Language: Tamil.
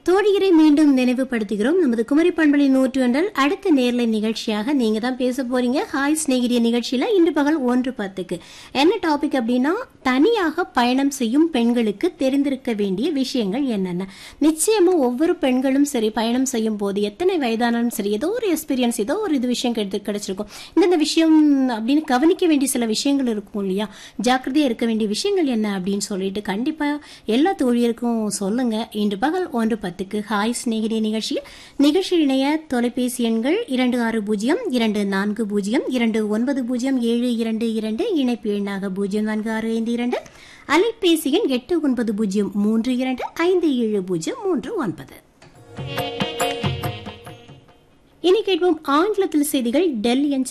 தோழியரை மீண்டும் நினைவுபடுத்துகிறோம் நமது குமரி பண்பலை நூற்று ஒன்றல் அடுத்த நேர்லை நிகழ்ச்சியாக நீங்க தான் பேச போறீங்க ஹாய் ஸ்நேகிரிய நிகழ்ச்சியில இன்று பகல் ஒன்று பத்துக்கு என்ன டாபிக் அப்படின்னா தனியாக பயணம் செய்யும் பெண்களுக்கு தெரிந்திருக்க வேண்டிய விஷயங்கள் என்னென்ன நிச்சயமா ஒவ்வொரு பெண்களும் சரி பயணம் செய்யும் போது எத்தனை வயதானாலும் சரி ஏதோ ஒரு எக்ஸ்பீரியன்ஸ் ஏதோ ஒரு இது விஷயம் கிடைத்து கிடைச்சிருக்கும் இந்தந்த விஷயம் அப்படின்னு கவனிக்க வேண்டிய சில விஷயங்கள் இருக்கும் இல்லையா ஜாக்கிரதையா இருக்க வேண்டிய விஷயங்கள் என்ன அப்படின்னு சொல்லிட்டு கண்டிப்பா எல்லா தோழியருக்கும் சொல்லுங்க இன்று பகல் ஒன்று பத்துக்கு ஹாய் சிநேகிரி நிகழ்ச்சியில் நிகழ்ச்சி இணைய தொலைபேசி எண்கள் இரண்டு ஆறு பூஜ்ஜியம் இரண்டு நான்கு பூஜ்ஜியம் இரண்டு ஒன்பது பூஜ்ஜியம் ஏழு இரண்டு இரண்டு இணைப்பு எண்ணாக பூஜ்ஜியம் நான்கு ஆறு ஐந்து இரண்டு அலைபேசி எண் எட்டு ஒன்பது பூஜ்ஜியம் மூன்று இரண்டு ஐந்து ஏழு பூஜ்ஜியம் மூன்று ஒன்பது இனி கேட்போம் ஆங்கிலத்தில் செய்திகள் டெல்லி